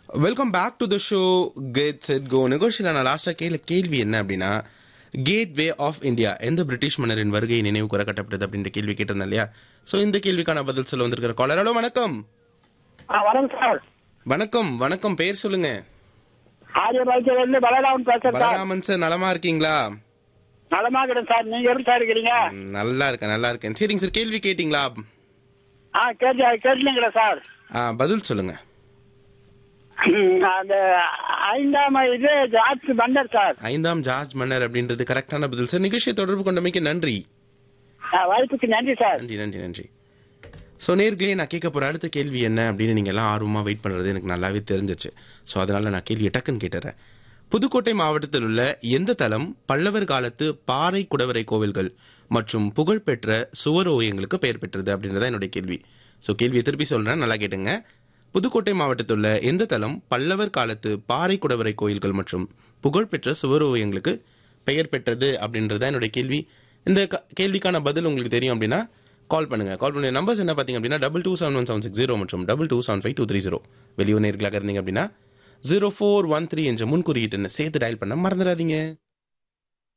welcome back to the show get set go நிகழ்ச்சியில் நான் லாஸ்ட்டாக கேள்வி கேள்வி என்ன அப்படின்னா கேட் வே ஆஃப் இந்தியா எந்த பிரிட்டிஷ் மன்னரின் வருகை நினைவு கூற கட்டப்பட்டது அப்படின்ற கேள்வி கேட்டிருந்தேன் இல்லையா ஸோ இந்த கேள்விக்கான பதில் சொல்ல வந்திருக்கிற காலர் ஹலோ வணக்கம் ஆ வணக்கம் சார் வணக்கம் வணக்கம் பேர் சொல்லுங்க ஆரியபாளையத்திலிருந்து பலராமன் பேசுறேன் சார் பலராமன் சார் நலமா இருக்கீங்களா நலமா இருக்கிறேன் சார் நீங்க எப்படி சார் இருக்கிறீங்க ம், நல்லா இருக்கேன் நல்லா இருக்கேன் சரிங்க சார் கேள்வி கேட்டிங்களா ஆ கேட்டு கேட்டுலீங்களா சார் ஆ, பதில் சொல்லுங்க ம், அந்த ஐந்தாம் இது ஜார்ஜ் பண்டர் சார் ஐந்தாம் ஜார்ஜ் மன்னர் அப்படின்றது கரெக்டான பதில் சார் நிகழ்ச்சியை தொடர்பு கொண்டமைக்கு நன்றி ஆ, வாய்ப்புக்கு நன்றி சார் நன்றி நன்றி நன்றி ஸோ நேர்களே நான் கேட்க போகிற அடுத்த கேள்வி என்ன அப்படின்னு நீங்கள் எல்லாம் ஆர்வமாக வெயிட் பண்ணுறது எனக்கு நல்லாவே தெரிஞ்சிச்சு ஸோ அதனால் நான் கேள்வியை டக்குன்னு கேட்டுறேன் புதுக்கோட்டை மாவட்டத்தில் உள்ள எந்த தலம் பல்லவர் காலத்து பாறை குடவரை கோவில்கள் மற்றும் புகழ்பெற்ற சுவர் ஓவியங்களுக்கு பெயர் பெற்றது அப்படின்றத என்னுடைய கேள்வி ஸோ கேள்வியை திருப்பி சொல்கிறேன் நல்லா கேட்டுங்க புதுக்கோட்டை மாவட்டத்தில் உள்ள எந்த தலம் பல்லவர் காலத்து பாறை குடவரை கோயில்கள் மற்றும் புகழ்பெற்ற சுவர் ஓவியங்களுக்கு பெயர் பெற்றது அப்படின்றது தான் என்னுடைய கேள்வி இந்த க- கேள்விக்கான பதில் உங்களுக்கு தெரியும் அப்படின்னா கால் பண்ணுங்க கால் பண்ணுங்க நம்பர்ஸ் என்ன பார்த்தீங்க அப்படின்னா double two seven one seven six zero மற்றும் double two seven five two three zero வெளியூர் நேர்களாக இருந்தீங்க அப்படின்னா ஜீரோ ஃபோர் ஒன் த்ரீ என்ற முன்குறியீட்டு சேர்த்து டயல் பண்ண மறந்துடாதீங்க